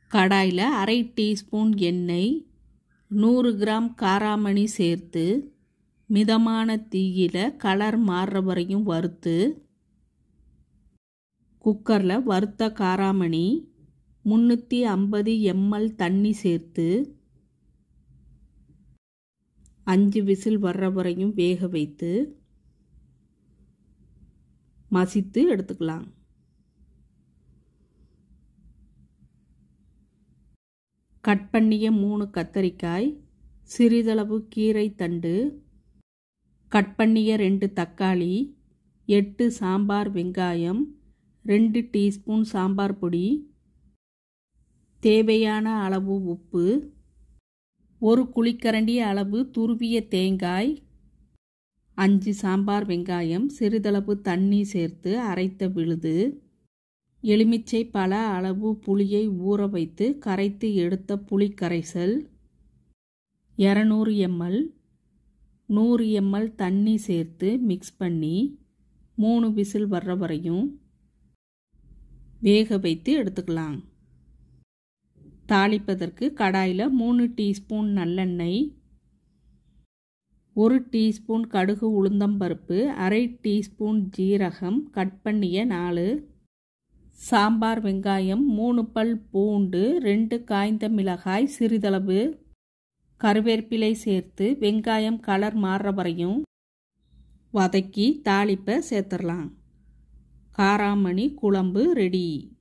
கடாயில் அரை டீஸ்பூன் எண்ணெய் நூறு கிராம் காராமணி சேர்த்து மிதமான தீயில் கலர் மாறுற வரையும் வறுத்து குக்கரில் வறுத்த காராமணி முந்நூற்றி ஐம்பது எம்எல் தண்ணி சேர்த்து அஞ்சு விசில் வர்ற வரையும் வேக வைத்து மசித்து எடுத்துக்கலாம் கட் பண்ணிய மூணு கத்தரிக்காய் சிறிதளவு கீரை தண்டு கட் பண்ணிய ரெண்டு தக்காளி எட்டு சாம்பார் வெங்காயம் ரெண்டு டீஸ்பூன் சாம்பார் பொடி தேவையான அளவு உப்பு ஒரு குழிக்கரண்டி அளவு துருவிய தேங்காய் அஞ்சு சாம்பார் வெங்காயம் சிறிதளவு தண்ணி சேர்த்து அரைத்த விழுது எலுமிச்சை பல அளவு புளியை ஊற வைத்து கரைத்து எடுத்த புளி கரைசல் இரநூறு எம்எல் நூறு எம்எல் தண்ணி சேர்த்து மிக்ஸ் பண்ணி மூணு விசில் வர்ற வரையும் வேக வைத்து எடுத்துக்கலாம் தாளிப்பதற்கு கடாயில் மூணு டீஸ்பூன் நல்லெண்ணெய் ஒரு டீஸ்பூன் கடுகு உளுந்தம்பருப்பு அரை டீஸ்பூன் ஜீரகம் கட் பண்ணிய நாலு சாம்பார் வெங்காயம் மூணு பல் பூண்டு ரெண்டு காய்ந்த மிளகாய் சிறிதளவு கருவேப்பிலை சேர்த்து வெங்காயம் கலர் மாறுற வரையும் வதக்கி தாளிப்பை சேர்த்துடலாம் காராமணி குழம்பு ரெடி